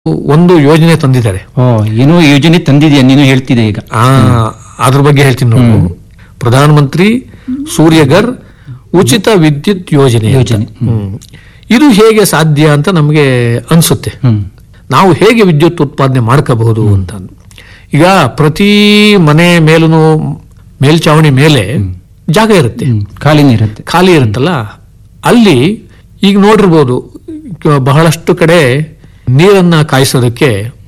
ಒಂದು ಯೋಜನೆ ತಂದಿದ್ದಾರೆ ಓ ಏನೋ ಯೋಜನೆ ತಂದಿದ್ಯಾ ನೀನು ಹೇಳ್ತಿದೆ ಈಗ ಆ ಅದ್ರ ಬಗ್ಗೆ ಹೇಳ್ತೀನಿ ನೋಡು ಪ್ರಧಾನ ಮಂತ್ರಿ ಸೂರ್ಯಗರ್ ಉಚಿತ ವಿದ್ಯುತ್ ಯೋಜನೆ ಅಂತ. ಯೋಜನೆ, ಹ್ಮ್. ಇದು ಹೇಗೆ ಸಾಧ್ಯ ಅಂತ ನಮಗೆ ಅನ್ಸುತ್ತೆ ಹ್ಮ್ ನಾವು ಹೇಗೆ ವಿದ್ಯುತ್ ಉತ್ಪಾದನೆ ಮಾಡ್ಕೋಬಹುದು ಅಂತ ಈಗ ಪ್ರತಿ ಮನೆ ಮೇಲೂ ಮೇಲ್ಚಾವಣಿ ಮೇಲೆ ಜಾಗ ಇರುತ್ತೆ ಹ್ಮ್. ಖಾಲಿನೇ ಇರುತ್ತೆ ಖಾಲಿ ಇರುತ್ತಲ್ಲ ಅಲ್ಲಿ ಈಗ ನೋಡಿರ್ಬೋದು ಕ- ಬಹಳಷ್ಟು ಕಡೆ ನೀರನ್ನ ಕಾಯಿಸೋದಕ್ಕೆ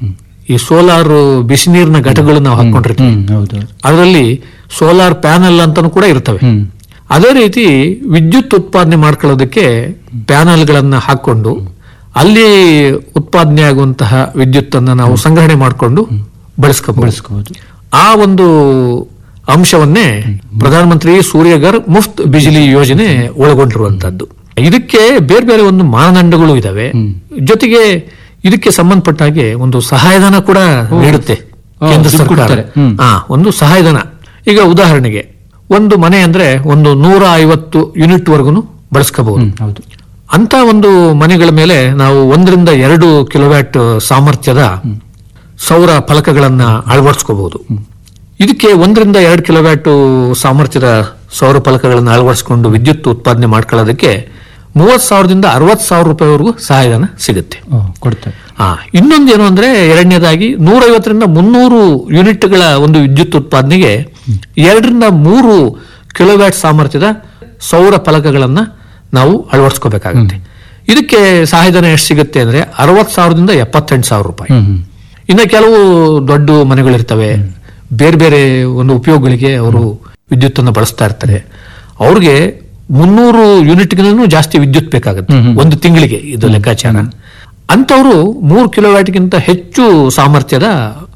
ಈ ಸೋಲಾರ್ ಬಿಸಿ ನೀರಿನ ಘಟಕಗಳು ನಾವು ಹಾಕೊಂಡಿರ್ತೀವಿ ಹ್ಮ್ ಹೌದು ಹೌದು. ಅದರಲ್ಲಿ ಸೋಲಾರ್ ಪ್ಯಾನಲ್ ಅಂತಾನು ಕೂಡ ಇರ್ತವೆ ಹ್ಮ್ ಅದೇ ರೀತಿ ವಿದ್ಯುತ್ ಉತ್ಪಾದನೆ ಮಾಡ್ಕೊಳ್ಳೋದಕ್ಕೆ ಪ್ಯಾನಲ್ಗಳನ್ನ ಹಾಕೊಂಡು ಅಲ್ಲಿ ಉತ್ಪಾದನೆ ಆಗುವಂತಹ ವಿದ್ಯುತ್ತನ್ನ ನಾವು ಸಂಗ್ರಹಣೆ ಮಾಡಿಕೊಂಡು ಬಳಸ್ಕೋಬಹುದು ಬಳಸ್ಕೋಬಹುದು ಆ ಒಂದು ಅಂಶವನ್ನೇ ಪ್ರಧಾನಮಂತ್ರಿ ಸೂರ್ಯಗರ್ ಮುಫ್ತ್ ಬಿಜಿಲಿ ಯೋಜನೆ ಒಳಗೊಂಡಿರುವಂತದ್ದು ಇದಕ್ಕೆ ಬೇರೆ ಬೇರೆ ಒಂದು ಮಾನದಂಡಗಳು ಇದಾವೆ ಜೊತೆಗೆ ಇದಕ್ಕೆ ಸಂಬಂಧಪಟ್ಟ ಹಾಗೆ ಒಂದು ಸಹಾಯಧನ ಕೂಡ ನೀಡುತ್ತೆ ಓ, ಕೇಂದ್ರ ದುಡ್ಡು ಸರ್ಕಾರ ಕೊಡ್ತಾರೆ. ಹ್ಮ್. ಆ ಒಂದು ಸಹಾಯಧನ ಈಗ ಉದಾಹರಣೆಗೆ ಒಂದು ಮನೆ ಅಂದ್ರೆ ಒಂದು ನೂರ ಐವತ್ತು ಯೂನಿಟ್ ವರ್ಗುನು ಬಳಸ್ಕೋಬಹುದು ಹ್ಮ್ ಹೌದು ಅಂತ ಒಂದು ಮನೆಗಳ ಮೇಲೆ ನಾವು ಒಂದರಿಂದ ಎರಡು ಕಿಲೋವ್ಯಾಟ್ ಸಾಮರ್ಥ್ಯದ ಸೌರ ಫಲಕಗಳನ್ನ ಅಳವಡಿಸ್ಕೋಬಹುದು ಇದಕ್ಕೆ ಒಂದರಿಂದ ಎರಡು ಕಿಲೋವ್ಯಾಟ್ ಸಾಮರ್ಥ್ಯದ ಸೌರ ಫಲಕಗಳನ್ನು ಅಳವಡಿಸಿಕೊಂಡು ವಿದ್ಯುತ್ ಉತ್ಪಾದನೆ ಮಾಡ್ಕೊಳ್ಳೋದಕ್ಕೆ ಮೂವತ್ ಸಾವಿರದಿಂದ ಅರವತ್ ಸಾವಿರ ರೂಪಾಯಿವರೆಗೂ ಸಹಾಯಧನ ಸಿಗುತ್ತೆ ಓ ಕೊಡ್ತಾರೆ ಆ ಇನ್ನೊಂದು ಏನು ಅಂದ್ರೆ ಎರಡನೇದಾಗಿ ನೂರೈವತ್ತರಿಂದ ಮುನ್ನೂರು ಯೂನಿಟ್ಗಳ ಒಂದು ವಿದ್ಯುತ್ ಉತ್ಪಾದನೆಗೆ ಎರಡರಿಂದ ಮೂರು ಕಿಲೋವ್ಯಾಟ್ ಸಾಮರ್ಥ್ಯದ ಸೌರ ಫಲಕಗಳನ್ನ ನಾವು ಅಳವಡಿಸ್ಕೋಬೇಕಾಗುತ್ತೆ ಇದಕ್ಕೆ ಸಹಾಯಧನ ಎಷ್ಟು ಸಿಗುತ್ತೆ ಅಂದ್ರೆ ಅರವತ್ ಸಾವಿರದಿಂದ ಎಪ್ಪತ್ತೆಂಟು ಸಾವಿರ ರೂಪಾಯಿ ಹ್ಮ್ ಹ್ಮ್ ಇನ್ನು ಕೆಲವು ದೊಡ್ಡ ಮನೆಗಳಿರ್ತವೆ ಬೇರೆ ಬೇರೆ ಒಂದು ಉಪಯೋಗಗಳಿಗೆ ಅವರು ವಿದ್ಯುತ್ ಅನ್ನು ಬಳಸ್ತಾ ಇರ್ತಾರೆ ಅವ್ರಿಗೆ ಮುನ್ನೂರು ಯೂನಿಟ್ಗಿಂತ ಜಾಸ್ತಿ ವಿದ್ಯುತ್ ಬೇಕಾಗುತ್ತೆ ಒಂದು ತಿಂಗಳಿಗೆ ಇದು ಲೆಕ್ಕಾಚಾರ ಅಂತವರು ಮೂರು ಕಿಲೋವ್ಯಾಟ್ಗಿಂತ ಹೆಚ್ಚು ಸಾಮರ್ಥ್ಯದ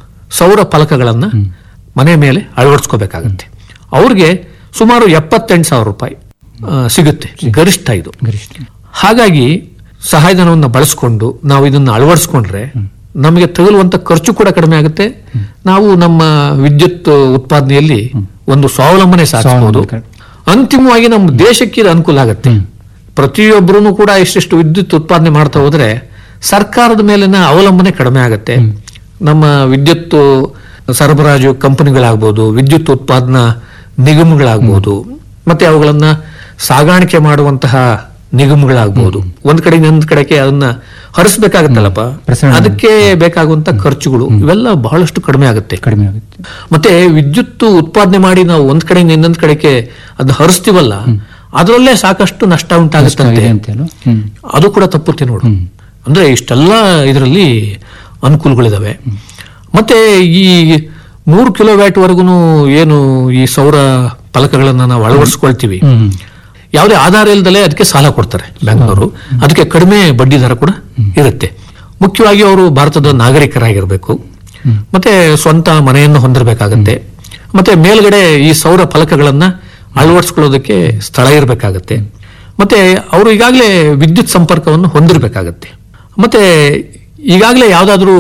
ಸೌರ ಫಲಕಗಳನ್ನ ಮನೆ ಮೇಲೆ ಅಳವಡಿಸ್ಕೋಬೇಕಾಗುತ್ತೆ ಅವ್ರಿಗೆ ಸುಮಾರು ಎಪ್ಪತ್ತೆಂಟು ಸಾವಿರ ರೂಪಾಯಿ ಆ, ಸಿಗುತ್ತೆ ಗರಿಷ್ಠ ಇದು ಗರಿಷ್ಠ ಹಾಗಾಗಿ ಸಹಾಯಧನವನ್ನು ಬಳಸಿಕೊಂಡು ನಾವು ಇದನ್ನು ಅಳವಡಿಸ್ಕೊಂಡ್ರೆ ನಮಗೆ ತಗುಲುವಂತ ಖರ್ಚು ಕೂಡ ಕಡಿಮೆ ಆಗುತ್ತೆ ನಾವು ನಮ್ಮ ವಿದ್ಯುತ್ ಉತ್ಪಾದನೆಯಲ್ಲಿ ಒಂದು ಸ್ವಾವಲಂಬನೆ ಸಾಧಿಸಬಹುದು ಸ್ವಾವಲಂಬನೆ. ಅಂತಿಮವಾಗಿ ನಮ್ಮ ದೇಶಕ್ಕೆ ಇದು ಅನುಕೂಲ ಆಗುತ್ತೆ ಪ್ರತಿಯೊಬ್ಬರೂ ಕೂಡ ಇಷ್ಟಿಷ್ಟು ವಿದ್ಯುತ್ ಉತ್ಪಾದನೆ ಮಾಡ್ತಾ ಹೋದ್ರೆ ಸರ್ಕಾರದ ಮೇಲಿನ ಅವಲಂಬನೆ ಕಡಿಮೆ ಆಗುತ್ತೆ ನಮ್ಮ ವಿದ್ಯುತ್ ಸರಬರಾಜು ಕಂಪನಿಗಳಾಗ್ಬೋದು ವಿದ್ಯುತ್ ಉತ್ಪಾದನಾ ನಿಗಮಗಳಾಗ್ಬೋದು ಮತ್ತೆ ಅವುಗಳನ್ನ ಸಾಗಾಣಿಕೆ ಮಾಡುವಂತಹ ನಿಗಮಗಳಾಗ್ಬೋದು ಒಂದ್ ಕಡೆ ಇನ್ನೊಂದ್ ಕಡೆಗೆ ಅದನ್ನ ಹರಿಸ್ಬೇಕಾಗತ್ತಲ್ಲಪ್ಪ ಪ್ರಸರಣ. ಅದಕ್ಕೆ ಬೇಕಾಗುವಂತ ಖರ್ಚುಗಳು ಇವೆಲ್ಲ ಬಹಳಷ್ಟು ಕಡಿಮೆ ಆಗುತ್ತೆ ಕಡಿಮೆ ಆಗುತ್ತೆ ಮತ್ತೆ ವಿದ್ಯುತ್ ಉತ್ಪಾದನೆ ಮಾಡಿ ನಾವು ಒಂದ್ ಕಡೆಯಿಂದ ಇನ್ನೊಂದ್ ಕಡೆಗೆ ಅದನ್ನ ಹರಿಸ್ತೀವಲ್ಲ ಅದರಲ್ಲೇ ಸಾಕಷ್ಟು ನಷ್ಟ ಉಂಟಾಗುತ್ತಂತೆ ಇದೆ ಅಂತ ಅಲ್ವಾ? ಹ್ಮ್ ಅದು ಕೂಡ ತಪ್ಪುತ್ತೆ ನೋಡು ಅಂದ್ರೆ ಇಷ್ಟೆಲ್ಲ ಇದರಲ್ಲಿ ಅನುಕೂಲಗಳಿದಾವೆ ಮತ್ತೆ ಈ ಮೂರು ಕಿಲೋವ್ಯಾಟ್ ವರೆಗೂ ಏನು ಈ ಸೌರ ಫಲಕಗಳನ್ನ ನಾವು ಅಳವಡಿಸ್ಕೊಳ್ತೀವಿ ಹ್ಮ್ ಯಾವುದೇ ಆಧಾರ ಇಲ್ಲದಲೇ ಅದಕ್ಕೆ ಸಾಲ ಕೊಡ್ತಾರೆ ಬ್ಯಾಂಕ್ನವರು ಅದಕ್ಕೆ ಕಡಿಮೆ ಬಡ್ಡಿ ದರ ಕೂಡ ಇರುತ್ತೆ ಮುಖ್ಯವಾಗಿ ಅವರು ಭಾರತದ ನಾಗರಿಕರಾಗಿರ್ಬೇಕು ಮತ್ತೆ ಸ್ವಂತ ಮನೆಯನ್ನು ಹೊಂದಿರಬೇಕಾಗತ್ತೆ ಮತ್ತೆ ಮೇಲ್ಗಡೆ ಈ ಸೌರ ಫಲಕಗಳನ್ನ ಅಳವಡಿಸ್ಕೊಳ್ಳೋದಕ್ಕೆ ಸ್ಥಳ ಇರಬೇಕಾಗತ್ತೆ ಮತ್ತೆ ಅವರು ಈಗಾಗಲೇ ವಿದ್ಯುತ್ ಸಂಪರ್ಕವನ್ನು ಹೊಂದಿರಬೇಕಾಗತ್ತೆ ಮತ್ತೆ ಈಗಾಗಲೇ ಯಾವುದಾದ್ರೂ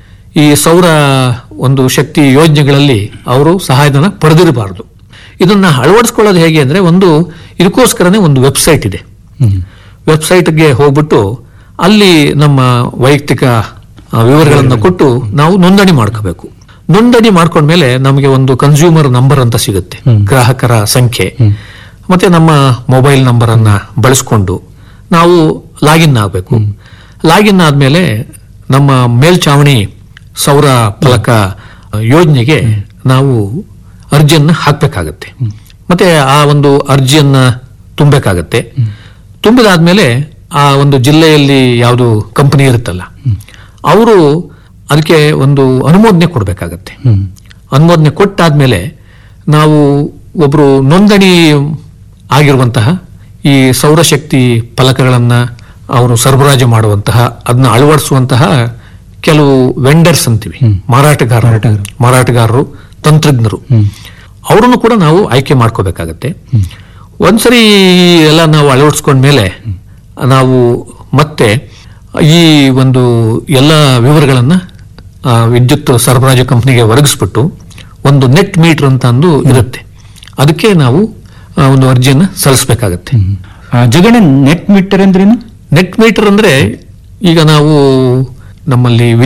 ಈ ಸೌರ ಒಂದು ಶಕ್ತಿ ಯೋಜನೆಗಳಲ್ಲಿ ಅವರು ಸಹಾಯಧನ ಪಡೆದಿರಬಾರದು ಇದನ್ನ ಅಳವಡಿಸ್ಕೊಳ್ಳೋದು ಹೇಗೆ ಅಂದ್ರೆ ಒಂದು ಇದಕ್ಕೋಸ್ಕರನೇ ಒಂದು ವೆಬ್ಸೈಟ್ ಇದೆ ಹ್ಮ್ ವೆಬ್ಸೈಟ್ಗೆ ಹೋಗ್ಬಿಟ್ಟು ಅಲ್ಲಿ ನಮ್ಮ ವೈಯಕ್ತಿಕ ಆ, ವಿವರಗಳನ್ನು ಕೊಟ್ಟು ನಾವು ನೋಂದಣಿ ಮಾಡ್ಕೋಬೇಕು ನೋಂದಣಿ ಮಾಡ್ಕೊಂಡ್ಮೇಲೆ ನಮಗೆ ಒಂದು ಕನ್ಸ್ಯೂಮರ್ ನಂಬರ್ ಅಂತ ಸಿಗುತ್ತೆ ಗ್ರಾಹಕರ ಸಂಖ್ಯೆ ಮತ್ತೆ ನಮ್ಮ ಮೊಬೈಲ್ ನಂಬರ್ ಅನ್ನ ಬಳಸ್ಕೊಂಡು ನಾವು ಲಾಗಿನ್ ಆಗಬೇಕು ಲಾಗಿನ್ ಆದ್ಮೇಲೆ ನಮ್ಮ ಮೇಲ್ಚಾವಣಿ ಸೌರ ಫಲಕ ಯೋಜನೆಗೆ ನಾವು ಅರ್ಜಿಯನ್ನ ಹಾಕ್ಬೇಕಾಗತ್ತೆ ಮತ್ತೆ ಆ ಒಂದು ಅರ್ಜಿಯನ್ನ ತುಂಬಬೇಕಾಗತ್ತೆ ತುಂಬಿದಾದ್ಮೇಲೆ ಆ ಒಂದು ಜಿಲ್ಲೆಯಲ್ಲಿ ಯಾವುದು ಕಂಪನಿ ಇರುತ್ತಲ್ಲ ಅವರು ಅದಕ್ಕೆ ಒಂದು ಅನುಮೋದನೆ ಕೊಡಬೇಕಾಗತ್ತೆ ಹ್ಮ್ ಅನುಮೋದನೆ ಕೊಟ್ಟಾದ್ಮೇಲೆ ನಾವು ಒಬ್ರು ನೋಂದಣಿ ಆಗಿರುವಂತಹ ಈ ಸೌರಶಕ್ತಿ ಫಲಕಗಳನ್ನ ಅವರು ಸರಬರಾಜು ಮಾಡುವಂತಹ ಅದನ್ನ ಅಳವಡಿಸುವಂತಹ ಕೆಲವು ವೆಂಡರ್ಸ್ ಅಂತೀವಿ ಮಾರಾಟಗಾರರು ಮಾರಾಟಗಾರರು ತಂತ್ರಜ್ಞರು ಅವರನ್ನು ಕೂಡ ನಾವು ಆಯ್ಕೆ ಮಾಡ್ಕೋಬೇಕಾಗತ್ತೆ ಒಂದ್ಸರಿ ಎಲ್ಲ ನಾವು ಅಳವಡಿಸ್ಕೊಂಡ್ಮೇಲೆ ನಾವು ಮತ್ತೆ ಈ ಒಂದು ಎಲ್ಲ ವಿವರಗಳನ್ನ ಆ, ವಿದ್ಯುತ್ ಸರಬರಾಜು ಕಂಪನಿಗೆ ಒದಗಿಸ್ಬಿಟ್ಟು ಒಂದು ನೆಟ್ ಮೀಟರ್ ಅಂತ ಅಂದು ಇರುತ್ತೆ ಅದಕ್ಕೆ ನಾವು ಆ, ಒಂದು ಅರ್ಜಿಯನ್ನ ಸಲ್ಲಿಸಬೇಕಾಗತ್ತೆ ಆ ಜಗಣ ನೆಟ್ ಮೀಟರ್ ಅಂದ್ರೇನು ನೆಟ್ ಮೀಟರ್ ಅಂದ್ರೆ ಈಗ ನಾವು ನಮ್ಮಲ್ಲಿ